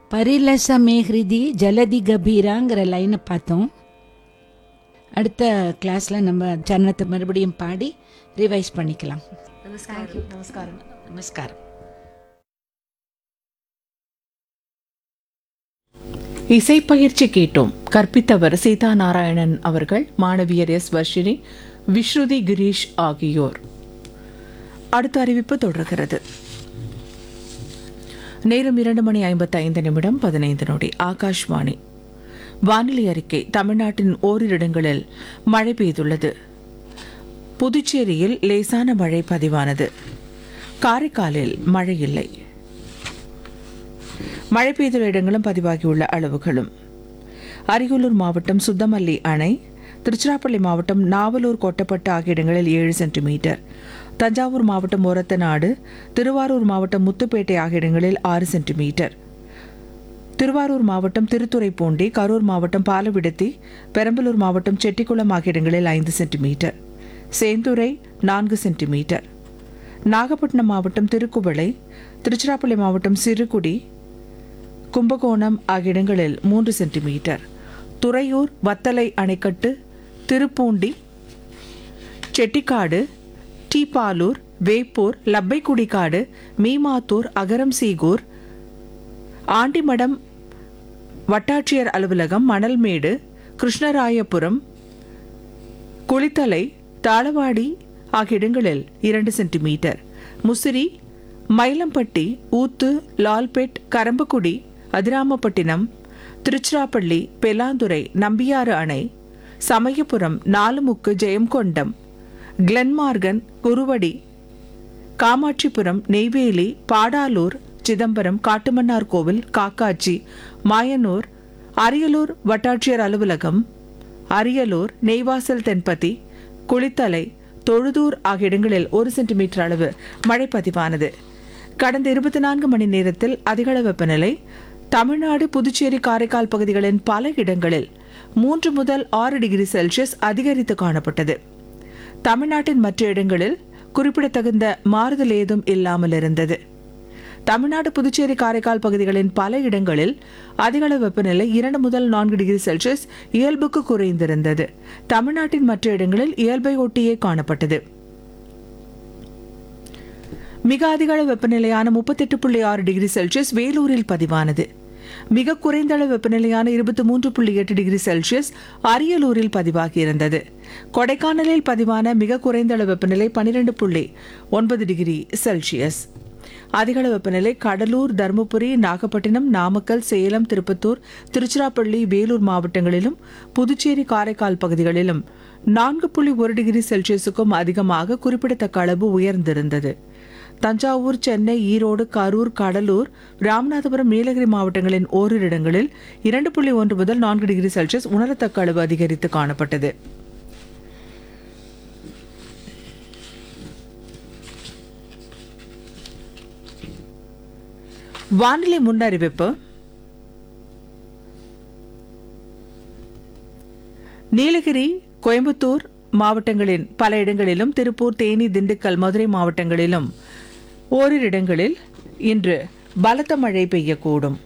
பரிலசமே ஹிருதி ஜலதி கபீராங்கிற லைனை பார்த்தோம் அடுத்த கிளாஸ்ல நம்ம சரணத்தை மறுபடியும் பாடி ரிவைஸ் பண்ணிக்கலாம் நமஸ்காரம் நமஸ்காரம் நமஸ்காரம் இசைப்பயிற்சி கேட்டோம் கற்பித்தவர் சீதா நாராயணன் அவர்கள் மாணவியர் எஸ் வர்ஷினி விஸ்ருதி கிரீஷ் ஆகியோர் அடுத்த அறிவிப்பு தொடர்கிறது நேரம் இரண்டு மணி ஐம்பத்தி ஐந்து நிமிடம் பதினைந்து நொடி ஆகாஷ்வாணி வானிலை அறிக்கை தமிழ்நாட்டின் ஓரிரு இடங்களில் மழை பெய்துள்ளது புதுச்சேரியில் லேசான மழை பதிவானது காரைக்காலில் மழை இல்லை மழை பெய்துள்ள இடங்களும் பதிவாகியுள்ள அளவுகளும் அரியலூர் மாவட்டம் சுத்தமல்லி அணை திருச்சிராப்பள்ளி மாவட்டம் நாவலூர் கொட்டப்பட்டு ஆகிய இடங்களில் ஏழு சென்டிமீட்டர் தஞ்சாவூர் மாவட்டம் ஒரத்தநாடு திருவாரூர் மாவட்டம் முத்துப்பேட்டை ஆகிய இடங்களில் ஆறு சென்டிமீட்டர் திருவாரூர் மாவட்டம் திருத்துறைப்பூண்டி கரூர் மாவட்டம் பாலவிடத்தி பெரம்பலூர் மாவட்டம் செட்டிக்குளம் ஆகிய இடங்களில் ஐந்து சென்டிமீட்டர் சேந்துரை நான்கு சென்டிமீட்டர் நாகப்பட்டினம் மாவட்டம் திருக்குவளை திருச்சிராப்பள்ளி மாவட்டம் சிறுகுடி கும்பகோணம் ஆகிய இடங்களில் மூன்று சென்டிமீட்டர் துறையூர் வத்தலை அணைக்கட்டு திருப்பூண்டி செட்டிக்காடு டீபாலூர் வேப்பூர் லப்பைக்குடிக்காடு மீமாத்தூர் அகரம் சீகூர் ஆண்டிமடம் வட்டாட்சியர் அலுவலகம் மணல்மேடு கிருஷ்ணராயபுரம் குளித்தலை தாளவாடி ஆகிய இடங்களில் இரண்டு சென்டிமீட்டர் முசிறி மயிலம்பட்டி ஊத்து லால்பேட் கரம்பக்குடி அதிராமப்பட்டினம் திருச்சிராப்பள்ளி பெலாந்துறை நம்பியாறு அணை சமயபுரம் நாலுமுக்கு ஜெயம்கொண்டம் கிளன்மார்கன் குருவடி காமாட்சிபுரம் நெய்வேலி பாடாலூர் சிதம்பரம் காட்டுமன்னார் கோவில் காக்காட்சி மாயனூர் அரியலூர் வட்டாட்சியர் அலுவலகம் அரியலூர் நெய்வாசல் தென்பதி குளித்தலை தொழுதூர் ஆகிய இடங்களில் ஒரு சென்டிமீட்டர் அளவு மழை பதிவானது கடந்த இருபத்தி நான்கு மணி நேரத்தில் அதிகள வெப்பநிலை தமிழ்நாடு புதுச்சேரி காரைக்கால் பகுதிகளின் பல இடங்களில் மூன்று முதல் ஆறு டிகிரி செல்சியஸ் அதிகரித்து காணப்பட்டது தமிழ்நாட்டின் மற்ற இடங்களில் குறிப்பிடத்தகுந்த மாறுதல் ஏதும் இல்லாமல் இருந்தது தமிழ்நாடு புதுச்சேரி காரைக்கால் பகுதிகளின் பல இடங்களில் அதிகளவு வெப்பநிலை இரண்டு முதல் நான்கு டிகிரி செல்சியஸ் இயல்புக்கு குறைந்திருந்தது தமிழ்நாட்டின் மற்ற இடங்களில் இயல்பை ஒட்டியே காணப்பட்டது மிக அதிக அளவு வெப்பநிலையான முப்பத்தெட்டு புள்ளி ஆறு டிகிரி செல்சியஸ் வேலூரில் பதிவானது மிக குறைந்த அளவு வெப்பநிலையான இருபத்தி மூன்று புள்ளி எட்டு டிகிரி செல்சியஸ் அரியலூரில் பதிவாகியிருந்தது கொடைக்கானலில் பதிவான மிக குறைந்த அளவு வெப்பநிலை பன்னிரண்டு புள்ளி ஒன்பது டிகிரி செல்சியஸ் அதிகளவு வெப்பநிலை கடலூர் தருமபுரி நாகப்பட்டினம் நாமக்கல் சேலம் திருப்பத்தூர் திருச்சிராப்பள்ளி வேலூர் மாவட்டங்களிலும் புதுச்சேரி காரைக்கால் பகுதிகளிலும் நான்கு புள்ளி ஒரு டிகிரி செல்சியஸுக்கும் அதிகமாக குறிப்பிடத்தக்க அளவு உயர்ந்திருந்தது தஞ்சாவூர் சென்னை ஈரோடு கரூர் கடலூர் ராமநாதபுரம் நீலகிரி மாவட்டங்களின் ஓரிரு இடங்களில் இரண்டு புள்ளி ஒன்று முதல் நான்கு டிகிரி செல்சியஸ் உணரத்தக்க அளவு அதிகரித்து காணப்பட்டது வானிலை முன்னறிவிப்பு நீலகிரி கோயம்புத்தூர் மாவட்டங்களின் பல இடங்களிலும் திருப்பூர் தேனி திண்டுக்கல் மதுரை மாவட்டங்களிலும் ஓரிரு இடங்களில் இன்று பலத்த மழை பெய்யக்கூடும்